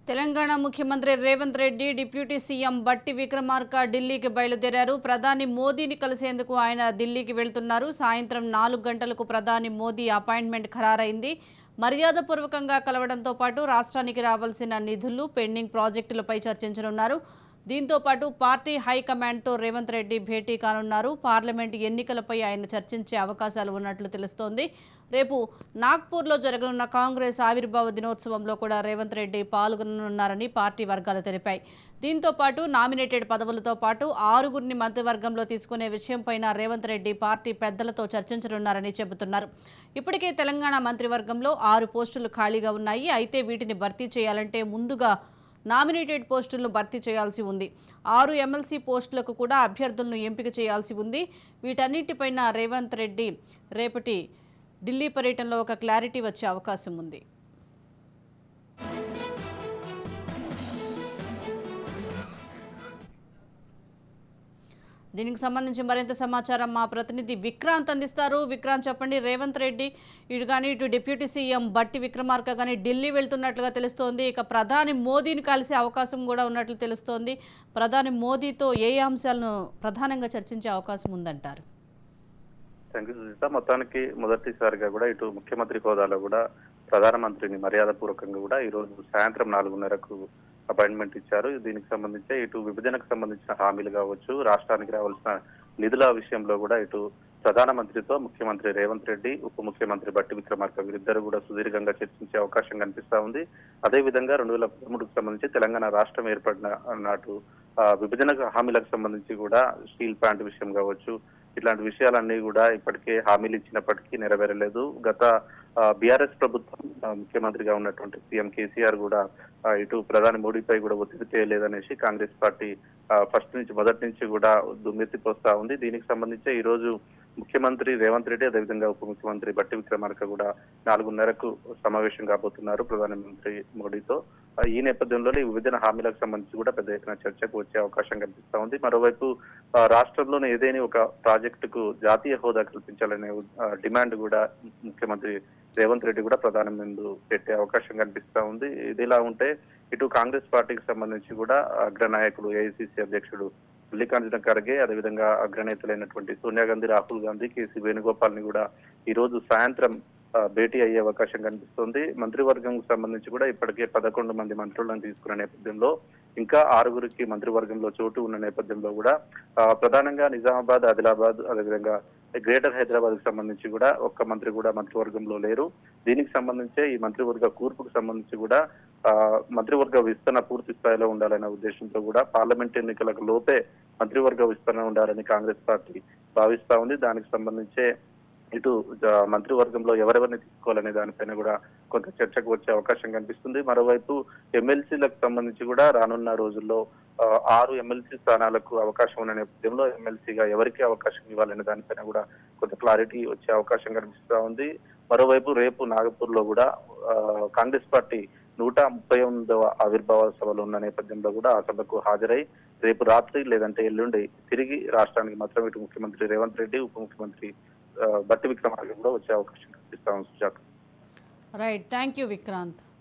తెలంగాణ ముఖ్యమంత్రి Revanth Reddy deputy CM బట్టి విక్రమార్క ఢిల్లీకి బయలుదేరారు ప్రధాని మోదీని కలిసేందుకు ఆయన ఢిల్లీకి వెళ్తున్నారు సాయంత్రం నాలుగు గంటలకు ప్రధాని మోదీ అపాయింట్మెంట్ ఖరారైంది మర్యాదపూర్వకంగా కలవడంతో పాటు రాష్ట్రానికి రావాల్సిన నిధులు పెండింగ్ ప్రాజెక్టులపై చర్చించనున్నారు దీంతో పాటు పార్టీ హైకమాండ్తో రేవంత్ రెడ్డి భేటీ కానున్నారు పార్లమెంట్ ఎన్నికలపై ఆయన చర్చించే అవకాశాలు ఉన్నట్లు తెలుస్తోంది రేపు నాగ్పూర్లో జరగనున్న కాంగ్రెస్ ఆవిర్భావ దినోత్సవంలో కూడా రేవంత్ రెడ్డి పాల్గొననున్నారని పార్టీ వర్గాలు తెలిపాయి దీంతో పాటు నామినేటెడ్ పదవులతో పాటు ఆరుగురిని మంత్రివర్గంలో తీసుకునే విషయంపైన రేవంత్ రెడ్డి పార్టీ పెద్దలతో చర్చించనున్నారని చెబుతున్నారు ఇప్పటికే తెలంగాణ మంత్రివర్గంలో ఆరు పోస్టులు ఖాళీగా ఉన్నాయి అయితే వీటిని భర్తీ చేయాలంటే ముందుగా నామినేటెడ్ పోస్టులను భర్తీ చేయాల్సి ఉంది ఆరు ఎమ్మెల్సీ పోస్టులకు కూడా అభ్యర్థులను ఎంపిక చేయాల్సి ఉంది వీటన్నిటిపైన రేవంత్ రెడ్డి రేపటి ఢిల్లీ పర్యటనలో ఒక క్లారిటీ వచ్చే అవకాశం ఉంది దీనికి సంబంధించి మరింత సమాచారం మా ప్రతినిధి విక్రాంత్ అందిస్తారు విక్రాంత్ చెప్పండి రేవంత్ రెడ్డి ఇటు కానీ ఇటు డిప్యూటీ సీఎం బట్టి విక్రమార్క కానీ ఢిల్లీ వెళ్తున్నట్లుగా తెలుస్తోంది ఇక ప్రధాని మోదీని కలిసే అవకాశం కూడా ఉన్నట్లు తెలుస్తోంది ప్రధాని మోదీతో ఏ అంశాలను ప్రధానంగా చర్చించే అవకాశం ఉందంటారు థ్యాంక్ యూ సుజిత మొత్తానికి మొదటిసారిగా కూడా ఇటు ముఖ్యమంత్రి హోదాలో కూడా ప్రధానమంత్రిని మర్యాదపూర్వకంగా కూడా ఈ రోజు సాయంత్రం నాలుగున్నరకు అపాయింట్మెంట్ ఇచ్చారు దీనికి సంబంధించి ఇటు విభజనకు సంబంధించిన హామీలు కావచ్చు రాష్ట్రానికి రావాల్సిన నిధుల విషయంలో కూడా ఇటు ప్రధానమంత్రితో ముఖ్యమంత్రి రేవంత్ రెడ్డి ఉప ముఖ్యమంత్రి బట్టి విక్రమార్క వీరిద్దరు కూడా సుదీర్ఘంగా చర్చించే అవకాశం కనిపిస్తా ఉంది అదే విధంగా రెండు వేల పదమూడుకు సంబంధించి తెలంగాణ రాష్ట్రం ఏర్పడిన నాటు ఆ, విభజన హామీలకు సంబంధించి కూడా స్టీల్ ప్లాంట్ విషయం కావచ్చు ఇట్లాంటి విషయాలన్నీ కూడా ఇప్పటికే హామీలు ఇచ్చినప్పటికీ నెరవేరలేదు గత బీఆర్ఎస్ ప్రభుత్వం ఆ, ముఖ్యమంత్రిగా ఉన్నటువంటి సీఎం కేసీఆర్ కూడా ఆ, ఇటు ప్రధాని మోడీపై కూడా ఒత్తిడి చేయలేదనేసి కాంగ్రెస్ పార్టీ ఫస్ట్ నుంచి మొదటి నుంచి కూడా దుమ్మెత్తిపోస్తా ఉంది దీనికి సంబంధించి ఈ రోజు ముఖ్యమంత్రి రేవంత్ రెడ్డి అదేవిధంగా ఉప ముఖ్యమంత్రి బట్టి విక్రమార్క కూడా నాలుగున్నరకు సమావేశం కాబోతున్నారు ప్రధానమంత్రి మోడీతో ఆ, ఈ నేపథ్యంలోనే ఈ విభజన హామీలకు సంబంధించి కూడా పెద్ద ఎత్తున చర్చకు వచ్చే అవకాశం కనిపిస్తా ఉంది మరోవైపు ఆ, రాష్ట్రంలోనే ఏదైనా ఒక ప్రాజెక్టుకు జాతీయ హోదా కల్పించాలనే ఆ, డిమాండ్ కూడా ముఖ్యమంత్రి రేవంత్ రెడ్డి కూడా ప్రధాని ముందు పెట్టే అవకాశం కనిపిస్తా ఉంది ఇదిలా ఉంటే ఇటు కాంగ్రెస్ పార్టీకి సంబంధించి కూడా అగ్రనాయకుడు ఏఐసిసి అధ్యక్షుడు మల్లికార్జున ఖర్గే అదేవిధంగా అగ్రనేతలైనటువంటి సోనియా గాంధీ రాహుల్ గాంధీ కేసీ వేణుగోపాల్ ని కూడా ఈ రోజు సాయంత్రం ఆ, భేటీ అయ్యే అవకాశం కనిపిస్తుంది మంత్రివర్గం సంబంధించి కూడా ఇప్పటికే పదకొండు మంది మంత్రులను తీసుకున్న నేపథ్యంలో ఇంకా ఆరుగురికి మంత్రివర్గంలో చోటు ఉన్న నేపథ్యంలో కూడా ఆ, ప్రధానంగా నిజామాబాద్ ఆదిలాబాద్ అదేవిధంగా గ్రేటర్ హైదరాబాద్ కి సంబంధించి కూడా ఒక్క మంత్రి కూడా మంత్రివర్గంలో లేరు దీనికి సంబంధించే ఈ మంత్రివర్గ కూర్పుకు సంబంధించి కూడా ఆ, మంత్రివర్గ విస్తరణ పూర్తి స్థాయిలో ఉండాలనే ఉద్దేశంతో కూడా పార్లమెంట్ ఎన్నికలకు లోపే మంత్రివర్గ విస్తరణ ఉండాలని కాంగ్రెస్ పార్టీ భావిస్తా ఉంది దానికి సంబంధించే ఇటు జ- మంత్రివర్గంలో ఎవరెవరిని తీసుకోవాలనే దానిపైన కూడా కొంత చర్చకు వచ్చే అవకాశం కనిపిస్తుంది మరోవైపు ఎమ్మెల్సీలకు సంబంధించి కూడా రానున్న రోజుల్లో ఆ, ఆరు ఎమ్మెల్సీ స్థానాలకు అవకాశం ఉన్న నేపథ్యంలో ఎమ్మెల్సీగా ఎవరికి అవకాశం ఇవ్వాలనే దానిపైన కూడా కొంత క్లారిటీ వచ్చే అవకాశం కనిపిస్తా ఉంది మరోవైపు రేపు నాగపూర్ లో కూడా ఆ, కాంగ్రెస్ పార్టీ నూట ముప్పై ఎనిమిదవ ఆవిర్భావ సభలు ఉన్న నేపథ్యంలో కూడా ఆ సభకు హాజరై రేపు రాత్రి లేదంటే ఎల్లుండి తిరిగి రాష్ట్రానికి మాత్రం ఇటు ముఖ్యమంత్రి రేవంత్ రెడ్డి ఉప ముఖ్యమంత్రి ఆ, బట్టి విక్రమార్క కూడా వచ్చే అవకాశం కనిపిస్తా ఉంది Sujatha right thank you Vikrant